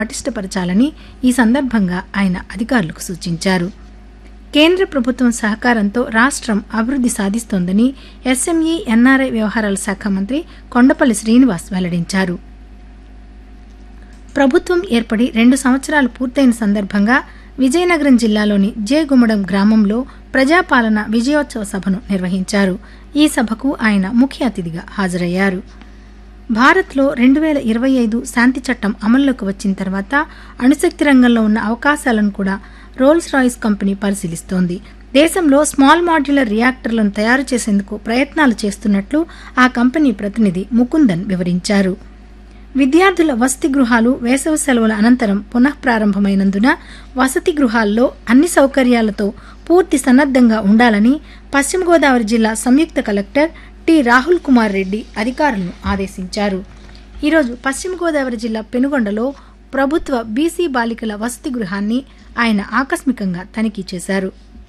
పటిష్టపరచాలని ఈ సందర్భంగా ఆయన అధికారులకు సూచించారు కేంద్ర ప్రభుత్వం సహకారంతో రాష్ట్రం అభివృద్ధి సాధిస్తోందని ఎస్ఎంఈ ఎన్ఆర్ఐ వ్యవహారాల శాఖ మంత్రి కొండపల్లి శ్రీనివాస్ వెల్లడించారు ప్రభుత్వం ఏర్పడి రెండు సంవత్సరాలు పూర్తయిన సందర్భంగా విజయనగరం జిల్లాలోని జేగుమ్మడం గ్రామంలో ప్రజాపాలన విజయోత్సవ సభను నిర్వహించారు ఈ సభకు ఆయన ముఖ్య అతిథిగా హాజరయ్యారు భారత్లో రెండు వేల ఇరవై ఐదు శాంతి చట్టం అమల్లోకి వచ్చిన తర్వాత అణుశక్తి రంగంలో ఉన్న అవకాశాలను కూడా రోల్స్ రాయిస్ కంపెనీ పరిశీలిస్తోంది దేశంలో స్మాల్ మాడ్యులర్ రియాక్టర్లను తయారు చేసేందుకు ప్రయత్నాలు చేస్తున్నట్లు ఆ కంపెనీ ప్రతినిధి ముకుందన్ వివరించారు విద్యార్థుల వసతి గృహాలు వేసవి సెలవుల అనంతరం పునః ప్రారంభమైనందున వసతి గృహాల్లో అన్ని సౌకర్యాలతో పూర్తి సన్నద్ధంగా ఉండాలని పశ్చిమ గోదావరి జిల్లా సంయుక్త కలెక్టర్ టి రాహుల్ కుమార్ రెడ్డి అధికారులను ఆదేశించారు ఈరోజు పశ్చిమ గోదావరి జిల్లా పెనుగొండలో ప్రభుత్వ బీసీ బాలికల వసతి గృహాన్ని ఆయన ఆకస్మికంగా తనిఖీ చేశారు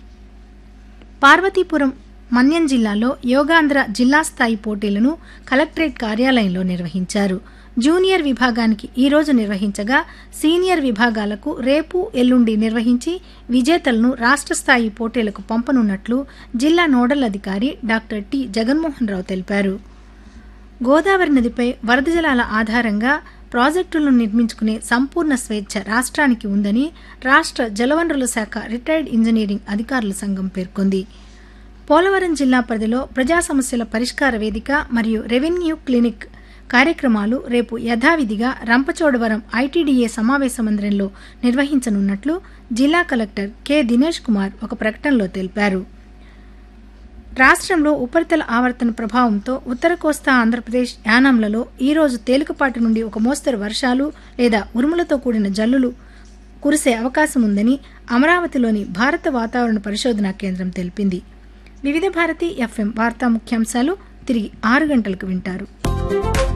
పార్వతీపురం మన్యం జిల్లాలో యోగాంధ్ర జిల్లా స్థాయి పోటీలను కలెక్టరేట్ కార్యాలయంలో నిర్వహించారు జూనియర్ విభాగానికి ఈ రోజు నిర్వహించగా సీనియర్ విభాగాలకు రేపు ఎల్లుండి నిర్వహించి విజేతలను రాష్ట్ర స్థాయి పోటీలకు పంపనున్నట్లు జిల్లా నోడల్ అధికారి డాక్టర్ టి జగన్మోహన్ రావు తెలిపారు గోదావరి నదిపై వరద జలాల ఆధారంగా ప్రాజెక్టులను నిర్మించుకునే సంపూర్ణ స్వేచ్ఛ రాష్ట్రానికి ఉందని రాష్ట్ర జలవనరుల శాఖ రిటైర్డ్ ఇంజనీరింగ్ అధికారుల సంఘం పేర్కొంది పోలవరం జిల్లా పరిధిలో ప్రజా సమస్యల పరిష్కార వేదిక మరియు రెవెన్యూ క్లినిక్ కార్యక్రమాలు రేపు యథావిధిగా రంపచోడవరం ఐటీడీఏ సమావేశ మందిరంలో నిర్వహించనున్నట్లు జిల్లా కలెక్టర్ కె దినేష్ కుమార్ ఒక ప్రకటనలో తెలిపారు రాష్ట్రంలో ఉపరితల ఆవర్తన ప్రభావంతో ఉత్తర కోస్తా ఆంధ్రప్రదేశ్ యానాంలలో ఈరోజు తేలికపాటి నుండి ఒక మోస్తరు వర్షాలు లేదా ఉరుములతో కూడిన జల్లులు కురిసే అవకాశం ఉందని అమరావతిలోని భారత వాతావరణ పరిశోధనా కేంద్రం తెలిపింది వివిధ భారతి ఎఫ్ఎం వార్తా ముఖ్యాంశాలు తిరిగి ఆరు గంటలకు వింటారు